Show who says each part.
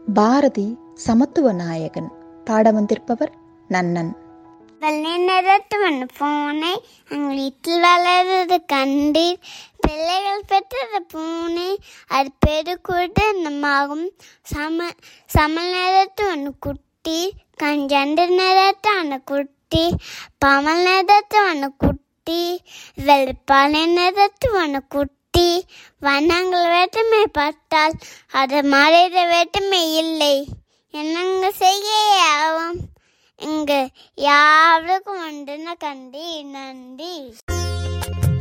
Speaker 1: பாரதி சமத்துவ நாயகன் பாட வந்திருப்பவர் நன்னன்
Speaker 2: வெள்ளை நிறத்து மண் பூனை எங்கள் வீட்டில் வளர்றது கண்டீர் பிள்ளைகள் பெற்றது பூனை அது பெருக்கூட்டு நம்மாகும் சம சமல் நிறத்து ஒன்று குட்டி கஞ்சண்டு நிறத்து ஒன்று குட்டி பமல் நிறத்து ஒன்று குட்டி வெள்ளிப்பாலை நிறத்து ஒன்று குட்டி வண்ணங்கள் வேற்றுமை பார்த்தால் அது மறைத வேற்றுமை இல்லை என்னங்க செய்ய ஆகும் இங்கு யாருக்கும் உண்டுன கண்டி நன்றி